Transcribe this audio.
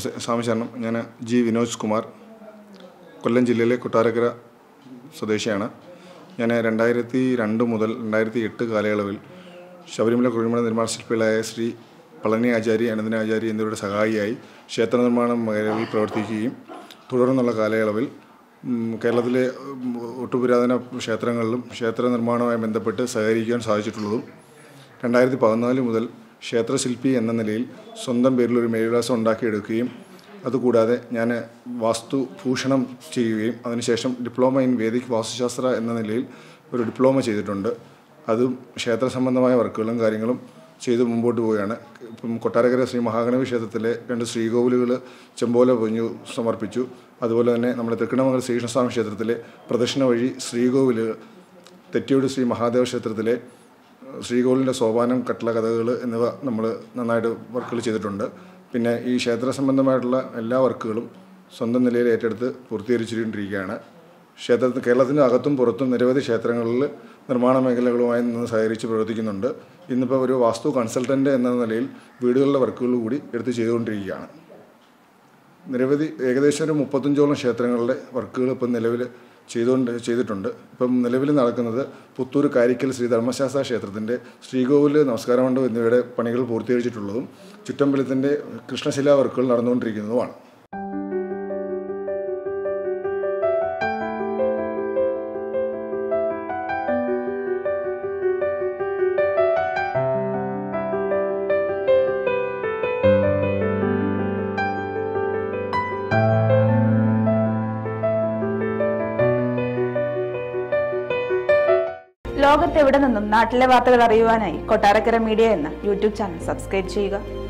നമസ്തേ സ്വാമിശരണം ഞാൻ ജി വിനോജ് കുമാർ കൊല്ലം ജില്ലയിലെ കൊട്ടാരക്കര സ്വദേശിയാണ് ഞാൻ രണ്ടായിരത്തി രണ്ട് മുതൽ രണ്ടായിരത്തി എട്ട് കാലയളവിൽ ശബരിമല കുഴിമല നിർമ്മാണ ശില്പികളായ ശ്രീ പളനി ആചാരി അനന്തന ആചാരി എന്നിവരുടെ സഹായിയായി ക്ഷേത്ര നിർമ്മാണ മേഖലയിൽ പ്രവർത്തിക്കുകയും തുടർന്നുള്ള കാലയളവിൽ ഉം, കേരളത്തിലെ ഉം, ഒട്ടുപുരാതന ക്ഷേത്രങ്ങളിലും ക്ഷേത്ര നിർമ്മാണവുമായി ബന്ധപ്പെട്ട് സഹകരിക്കാൻ സാധിച്ചിട്ടുള്ളതും രണ്ടായിരത്തി പതിനാല് മുതൽ ക്ഷേത്രശില്പി എന്ന നിലയിൽ സ്വന്തം പേരിൽ ഒരു മേൽവിലാസം ഉണ്ടാക്കിയെടുക്കുകയും അതുകൂടാതെ ഞാൻ വാസ്തു ഭൂഷണം ചെയ്യുകയും അതിനുശേഷം ഡിപ്ലോമ ഇൻ വേദിക് വാസ്തുശാസ്ത്ര എന്ന നിലയിൽ ഒരു ഡിപ്ലോമ ചെയ്തിട്ടുണ്ട് അതും ക്ഷേത്ര സംബന്ധമായ വർക്കുകളും കാര്യങ്ങളും ചെയ്ത് മുമ്പോട്ട് പോവുകയാണ് ഇപ്പം കൊട്ടാരക്കര ശ്രീ മഹാഗണപതി ക്ഷേത്രത്തിലെ രണ്ട് ശ്രീകോവിലുകൾ ചെമ്പോല പൊഞ്ഞു സമർപ്പിച്ചു അതുപോലെ തന്നെ നമ്മുടെ തൃക്കണമംഗൽ ശ്രീകൃഷ്ണസ്വാമി ക്ഷേത്രത്തിലെ പ്രദക്ഷിണ വഴി ശ്രീകോവിലുകൾ തെറ്റിയോട് ശ്രീ മഹാദേവ ക്ഷേത്രത്തിലെ ശ്രീകോവിലിൻ്റെ സോപാനം കട്ടള കഥകൾ എന്നിവ നമ്മൾ നന്നായിട്ട് വർക്കുകൾ ചെയ്തിട്ടുണ്ട് പിന്നെ ഈ ക്ഷേത്ര സംബന്ധമായിട്ടുള്ള എല്ലാ വർക്കുകളും സ്വന്തം നിലയിൽ ഏറ്റെടുത്ത് പൂർത്തീകരിച്ചുകൊണ്ടിരിക്കുകയാണ് ക്ഷേത്രത്തിൽ കേരളത്തിൻ്റെ അകത്തും പുറത്തും നിരവധി ക്ഷേത്രങ്ങളിൽ നിർമ്മാണ മേഖലകളുമായി നിന്ന് സഹകരിച്ച് പ്രവർത്തിക്കുന്നുണ്ട് ഇന്നിപ്പോൾ ഒരു വാസ്തു കൺസൾട്ടൻ്റ് എന്ന നിലയിൽ വീടുകളുടെ വർക്കുകൾ കൂടി എടുത്ത് ചെയ്തുകൊണ്ടിരിക്കുകയാണ് നിരവധി ഏകദേശം ഒരു മുപ്പത്തഞ്ചോളം ക്ഷേത്രങ്ങളുടെ വർക്കുകൾ ഇപ്പം നിലവിൽ ചെയ്തുകൊണ്ട് ചെയ്തിട്ടുണ്ട് ഇപ്പം നിലവിൽ നടക്കുന്നത് പുത്തൂർ കാരിക്കൽ ശ്രീ ധർമ്മശാസ്ത്ര ക്ഷേത്രത്തിൻ്റെ ശ്രീകോവിൽ നമസ്കാര മണ്ഡപം എന്നിവയുടെ പണികൾ പൂർത്തീകരിച്ചിട്ടുള്ളതും ചുറ്റമ്പലത്തിൻ്റെ കൃഷ്ണശിലാ വർക്കുകൾ നടന്നുകൊണ്ടിരിക്കുന്നതുമാണ് ലോകത്തെവിടെ നിന്നും നാട്ടിലെ വാർത്തകൾ അറിയുവാനായി കൊട്ടാരക്കര മീഡിയ എന്ന യൂട്യൂബ് ചാനൽ സബ്സ്ക്രൈബ് ചെയ്യുക